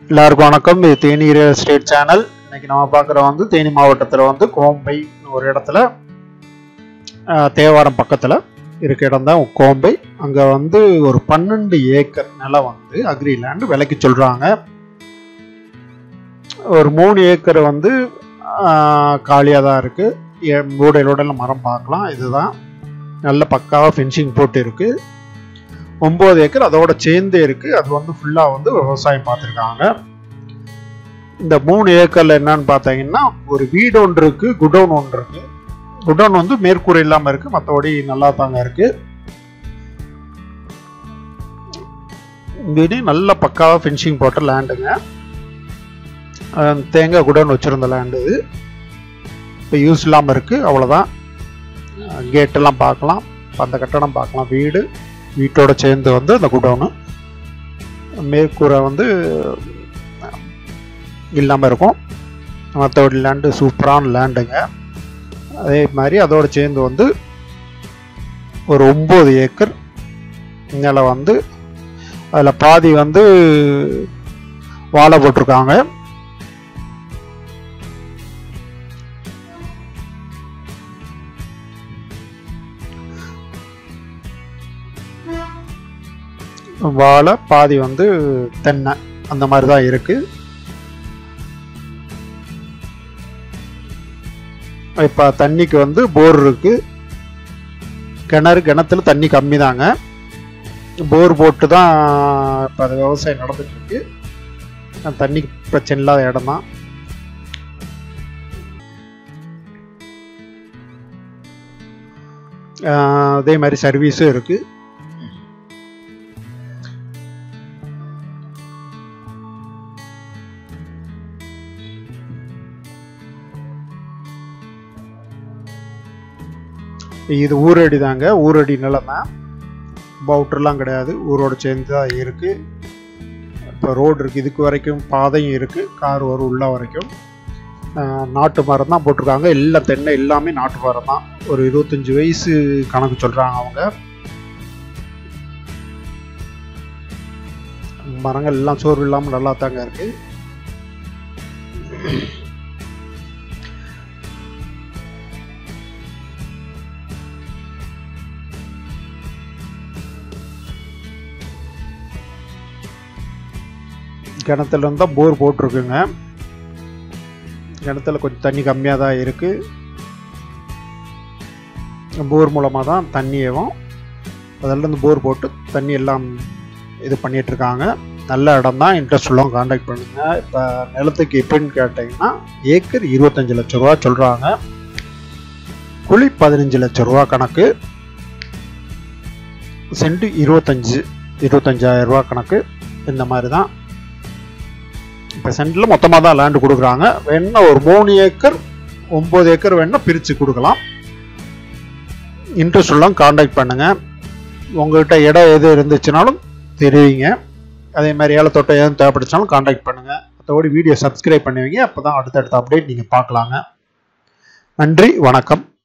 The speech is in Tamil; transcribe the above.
எல்லாருக்கும் வணக்கம் இது தேனி ரியல் எஸ்டேட் சேனல் இன்னைக்கு நம்ம பார்க்குற வந்து தேனி மாவட்டத்தில் வந்து கோம்பை ஒரு இடத்துல ஆஹ், தேவாரம் பக்கத்தில் இருக்க இடம் தான் கோம்பை அங்கே வந்து ஒரு பன்னெண்டு ஏக்கர் நிலம் வந்து அக்ரி லேண்ட் விலைக்கு சொல்கிறாங்க ஒரு மூணு ஏக்கர் வந்து காலியாக தான் இருக்குது மூடையிலோட மரம் பார்க்கலாம் இதுதான் நல்ல பக்காவாக ஃபென்சிங் போட்டு இருக்குது ஒம்பது ஏக்கர் அதோட சேர்ந்தே இருக்குது அது வந்து ஃபுல்லாக வந்து விவசாயம் பார்த்துருக்காங்க இந்த மூணு ஏக்கரில் என்னன்னு பார்த்தீங்கன்னா ஒரு வீடு ஒன்று இருக்குது குடோன் ஒன்று இருக்குது குடோன் வந்து மேற்கூரை இல்லாமல் இருக்குது மற்றபடி நல்லா தாங்க இருக்குது வீடு நல்ல பக்காவாக ஃபினிஷிங் போட்ட லேண்டுங்க அஹ் தேங்காய் குடோன் வச்சுருந்த லேண்டு இது இப்போ யூஸ் இல்லாமல் இருக்குது அவ்வளோதான் கேட்டெல்லாம் பார்க்கலாம் அந்த கட்டடம் பார்க்கலாம் வீடு வீட்டோட சேர்ந்து வந்து அந்த குடோனு மேற்கூரை வந்து இல்லாமல் இருக்கும் மற்றபடி லேண்டு சூப்பரான லேண்டுங்க அதே மாதிரி அதோட சேர்ந்து வந்து ஒரு ஒம்பது ஏக்கர் நிலம் வந்து அதில் பாதி வந்து வாழை போட்டிருக்காங்க வாழை பாதி வந்து தென்னை அந்த மாதிரி தான் இருக்கு இப்போ தண்ணிக்கு வந்து போர் இருக்கு கிணறு கிணத்துல தண்ணி கம்மி தாங்க போர் போட்டு தான் இப்போ அது விவசாயம் நடந்துட்டு இருக்கு தண்ணி பிரச்சனை இல்லாத இடம் தான் அதே மாதிரி சர்வீஸும் இருக்குது இது ஊரடி தாங்க ஊரடி நிலம் தான் பவுட்டர்லாம் கிடையாது ஊரோட சேர்ந்து தான் இருக்குது இப்போ ரோடு இருக்குது இதுக்கு வரைக்கும் பாதையும் இருக்குது கார் வரும் உள்ள வரைக்கும் ஆஹ் நாட்டு மரம் தான் போட்டிருக்காங்க எல்லாம் தென்னை எல்லாமே நாட்டு மரம் தான் ஒரு இருபத்தஞ்சி வயசு கணக்கு சொல்கிறாங்க அவங்க மரங்கள் எல்லாம் சோர்வு இல்லாமல் நல்லா தாங்க இருக்குது கிணத்துல இருந்தால் போர் போட்டிருக்குங்க கிணத்துல கொஞ்சம் தண்ணி கம்மியாக தான் இருக்குது போர் மூலமாக தான் தண்ணி ஏவும் அதில் இருந்து போர் போட்டு தண்ணி எல்லாம் இது பண்ணிட்டு இருக்காங்க நல்ல இடம் தான் இன்ட்ரெஸ்ட் உள்ளவங்க காண்டாக்ட் பண்ணுங்க இப்போ நிலத்துக்கு எப்படின்னு கேட்டிங்கன்னா ஏக்கர் இருபத்தஞ்சு லட்ச ரூபா சொல்கிறாங்க குழி பதினஞ்சு லட்ச ரூபா கணக்கு சென்ட் இருபத்தஞ்சு இருபத்தஞ்சாயிரம் ரூபா கணக்கு இந்த மாதிரி தான் இப்போ சென்டில் மொத்தமாக தான் லேண்டு கொடுக்குறாங்க வேணா ஒரு மூணு ஏக்கர் ஒம்பது ஏக்கர் வேணா பிரித்து கொடுக்கலாம் இன்ட்ரெஸ்ட் உள்ளவங்க காண்டாக்ட் பண்ணுங்கள் உங்கள்கிட்ட இடம் எது இருந்துச்சுனாலும் தெரிவிங்க அதே மாதிரி ஏலத்தொட்டை எதுவும் தேவைப்படுச்சுனாலும் காண்டாக்ட் பண்ணுங்கள் மற்றபடி வீடியோ சப்ஸ்கிரைப் பண்ணுவீங்க அப்போ தான் அடுத்தடுத்த அப்டேட் நீங்கள் பார்க்கலாங்க நன்றி வணக்கம்